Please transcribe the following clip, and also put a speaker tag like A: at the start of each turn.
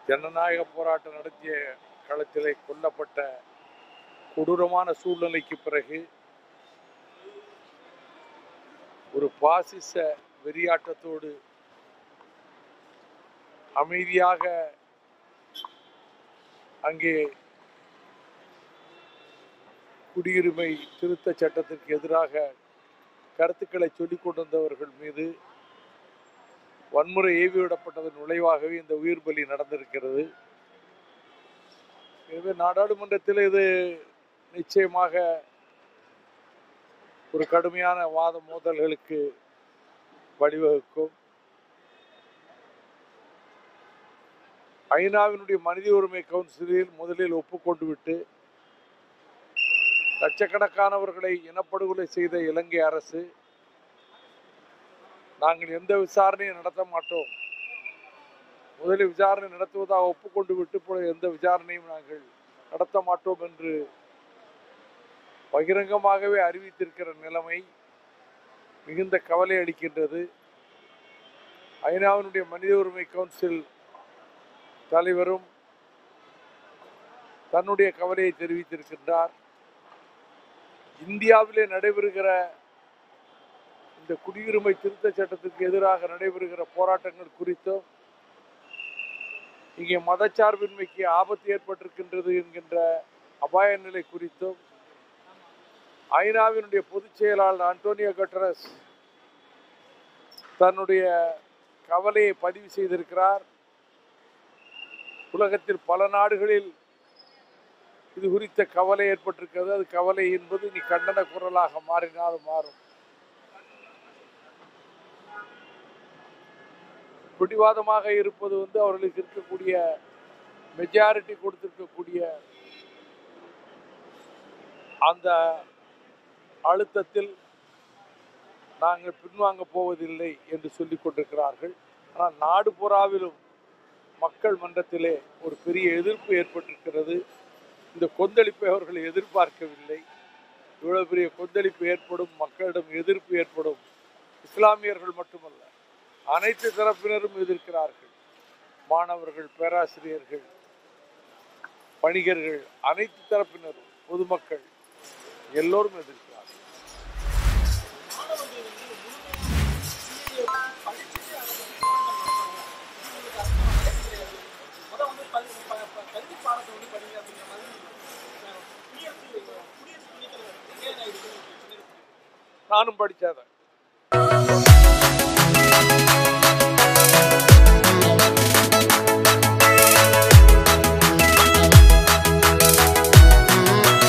A: ஜனநாயக போராட்டம் நடத்திய களத்திலே கொல்லப்பட்ட கொடூரமான சூழ்நிலைக்கு பிறகு ஒரு பாசிச வெறியாட்டத்தோடு அமைதியாக அங்கே குடியுரிமை திருத்த சட்டத்திற்கு எதிராக கருத்துக்களை சொல்லிக் கொண்டிருந்தவர்கள் மீது வன்முறை ஏவிவிடப்பட்டதன் விளைவாகவே இந்த உயிர் பலி நடந்திருக்கிறது எனவே நாடாளுமன்றத்தில் இது நிச்சயமாக ஒரு கடுமையான வாத மோதல்களுக்கு வழிவகுக்கும் ஐநாவினுடைய மனித உரிமை கவுன்சிலில் முதலில் ஒப்புக்கொண்டு விட்டு லட்சக்கணக்கானவர்களை இனப்படுகொலை செய்த இலங்கை அரசு நாங்கள் எந்த விசாரணையும் நடத்த மாட்டோம் முதலில் விசாரணை நடத்துவதாக ஒப்புக்கொண்டு விட்டு இப்பொழுது எந்த விசாரணையும் நாங்கள் நடத்த மாட்டோம் என்று பகிரங்கமாகவே அறிவித்திருக்கிற நிலைமை மிகுந்த கவலை அளிக்கின்றது ஐநாவினுடைய மனித உரிமை கவுன்சில் தலைவரும் தன்னுடைய கவலையை தெரிவித்திருக்கின்றார் இந்தியாவிலே நடைபெறுகிற இந்த குடியுரிமை திருத்த சட்டத்திற்கு எதிராக நடைபெறுகிற போராட்டங்கள் குறித்தும் இங்கே மதச்சார்பின்மைக்கு ஆபத்து ஏற்பட்டிருக்கின்றது என்கின்ற அபாய நிலை குறித்தும் ஐநாவினுடைய பொதுச் செயலாளர் அன்டோனியோ கட்டரஸ் தன்னுடைய கவலையை பதிவு செய்திருக்கிறார் உலகத்தில் பல நாடுகளில் இது குறித்த கவலை ஏற்பட்டிருக்கிறது அது கவலை என்பது நீ கண்டன குரலாக மாறினால் மாறும் பிடிவாதமாக இருப்பது வந்து அவர்களுக்கு இருக்கக்கூடிய மெஜாரிட்டி கொடுத்திருக்கக்கூடிய அந்த அழுத்தத்தில் நாங்கள் பின்வாங்க போவதில்லை என்று சொல்லிக் கொண்டிருக்கிறார்கள் ஆனால் நாடு புறாவிலும் மக்கள் மன்றத்திலே ஒரு பெரிய எதிர்ப்பு ஏற்பட்டிருக்கிறது இந்த கொந்தளிப்பை அவர்கள் எதிர்பார்க்கவில்லை இவ்வளவு பெரிய கொந்தளிப்பு ஏற்படும் மக்களிடம் எதிர்ப்பு ஏற்படும் இஸ்லாமியர்கள் மட்டுமல்ல அனைத்து தரப்பினரும் எதிர்க்கிறார்கள் மாணவர்கள் பேராசிரியர்கள் வணிகர்கள் அனைத்து தரப்பினரும் பொதுமக்கள் எல்லோரும் எதிர்க்கிறார்கள்
B: முதல் வந்து பள்ளி ப- ப- கல்வி பாடத்தை வந்து படிங்க அப்படிங்கிற மாதிரி அஹ், குடியரசு குடியரசு துணைத் தலைவர் வெங்கையா நாயுடு வந்து சொன்னிருக்காரு.
A: நானும் படித்தேன்